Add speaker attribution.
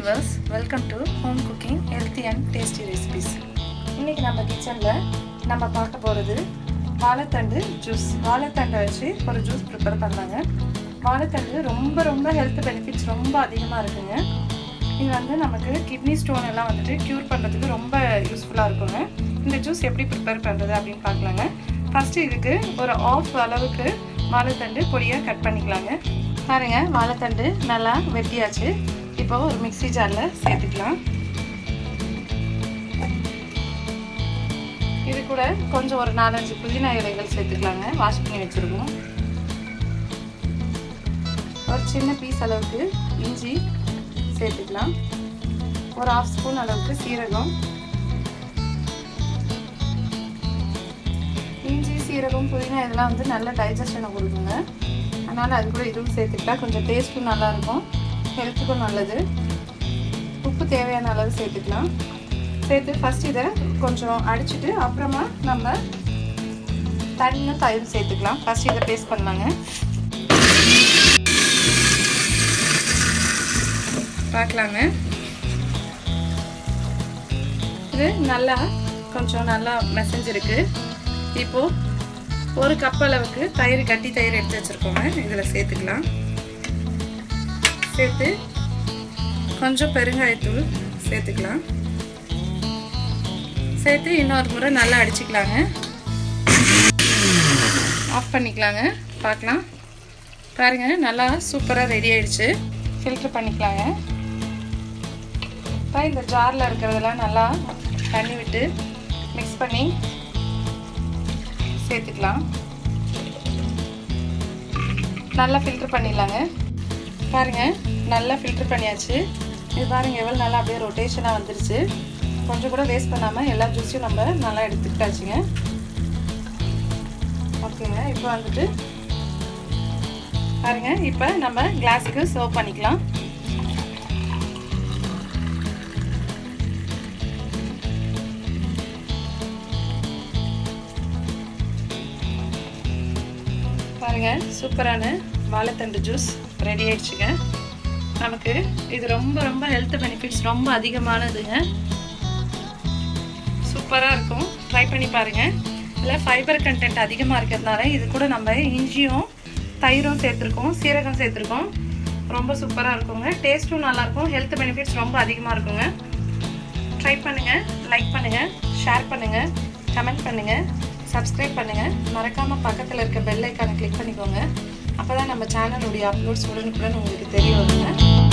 Speaker 1: viewers welcome to home cooking healthy and tasty recipes இன்றைக்கி நம்ம கிச்சனில் நம்ம பார்க்க போகிறது வாழைத்தண்டு ஜூஸ் வாழைத்தண்டை வச்சு ஒரு ஜூஸ் ப்ரிப்பேர் பண்ணாங்க வாழைத்தண்டு ரொம்ப ரொம்ப ஹெல்த் பெனிஃபிட்ஸ் ரொம்ப அதிகமாக இருக்குங்க இது வந்து நமக்கு கிட்னி ஸ்டோன் எல்லாம் வந்துட்டு க்யூர் பண்ணுறதுக்கு ரொம்ப யூஸ்ஃபுல்லாக இருக்குங்க இந்த ஜூஸ் எப்படி ப்ரிப்பேர் பண்ணுறது அப்படின்னு பார்க்கலாங்க ஃபஸ்ட்டு இதுக்கு ஒரு ஆஃப் அளவுக்கு வாழைத்தண்டு பொடியாக கட் பண்ணிக்கலாங்க பாருங்க வாழைத்தண்டு நல்லா வெட்டியாச்சு இப்போ ஒரு மிக்சி ஜாரில் சேர்த்துக்கலாம் இது கூட கொஞ்சம் ஒரு நாலஞ்சு புதினா இலைகள் சேர்த்துக்கலாங்க வாஷ் பண்ணி வச்சுருக்கோம் ஒரு சின்ன பீஸ் அளவுக்கு இஞ்சி சேர்த்துக்கலாம் ஒரு ஆஃப் ஸ்பூன் அளவுக்கு சீரகம் இஞ்சி சீரகம் புதினா இதெல்லாம் வந்து நல்ல டைஜஷனை கொடுக்குங்க அதனால் அது கூட இதுவும் சேர்த்துக்கிட்டா கொஞ்சம் டேஸ்ட்டும் நல்லாயிருக்கும் ஹெல்த்துக்கும் நல்லது உப்பு தேவையான அளவு சேர்த்துக்கலாம் சேர்த்து ஃபஸ்ட் இதை கொஞ்சம் அடிச்சுட்டு அப்புறமா நம்ம தண்ணியும் தயிரும் சேர்த்துக்கலாம் ஃபஸ்ட் இதை பேஸ்ட் பண்ணலாங்க பார்க்கலாங்க இது நல்லா கொஞ்சம் நல்லா மெசஞ்சிருக்கு இப்போது ஒரு கப் அளவுக்கு தயிர் கட்டி தயிர் எடுத்து வச்சுருக்கோங்க இதில் சேர்த்துக்கலாம் சேர்த்து கொஞ்சம் பெருங்காயத்தூள் சேர்த்துக்கலாம் சேர்த்து இன்னொரு முறை நல்லா அடிச்சுக்கலாங்க ஆஃப் பண்ணிக்கலாங்க பார்க்கலாம் பாருங்கள் நல்லா சூப்பராக ரெடி ஆயிடுச்சு ஃபில்ட்ரு பண்ணிக்கலாங்க இப்போ இந்த ஜாரில் இருக்கிறதெல்லாம் நல்லா தண்ணி விட்டு மிக்ஸ் பண்ணி சேர்த்துக்கலாம் நல்லா ஃபில்ட்ரு பண்ணிடலாங்க பாருங்கள் நல்லா ஃபில்ட்ரு பண்ணியாச்சு இது பாருங்கள் எவ்வளோ நல்லா அப்படியே ரொட்டேஷனாக வந்துருச்சு கொஞ்சம் கூட வேஸ்ட் பண்ணாமல் எல்லா ஜூஸையும் நம்ம நல்லா எடுத்துக்கிட்டாச்சுங்க ஓகேங்க இப்போ வந்துட்டு பாருங்க இப்போ நம்ம கிளாஸுக்கு சர்வ் பண்ணிக்கலாம் பாருங்க சூப்பரான வாழைத்தண்டு ஜூஸ் ரெடி ஆயிடுச்சுங்க நமக்கு இது ரொம்ப ரொம்ப ஹெல்த் பெனிஃபிட்ஸ் ரொம்ப அதிகமானதுங்க சூப்பராக இருக்கும் ட்ரை பண்ணி பாருங்கள் இதில் ஃபைபர் கண்டென்ட் அதிகமாக இருக்கிறதுனால இது கூட நம்ம இஞ்சியும் தயிரும் சேர்த்துருக்கோம் சீரகம் சேர்த்துருக்கோம் ரொம்ப சூப்பராக இருக்குங்க டேஸ்ட்டும் நல்லாயிருக்கும் ஹெல்த் பெனிஃபிட்ஸ் ரொம்ப அதிகமாக இருக்குங்க ட்ரை பண்ணுங்கள் லைக் பண்ணுங்கள் ஷேர் பண்ணுங்கள் கமெண்ட் பண்ணுங்கள் சப்ஸ்கிரைப் பண்ணுங்கள் மறக்காமல் பக்கத்தில் இருக்க பெல் ஐக்கானை கிளிக் பண்ணிக்கோங்க அப்போ தான் நம்ம சேனலுடைய அப்லோட்ஸ் உடனுக்குடன் உங்களுக்கு தெரிய வருங்க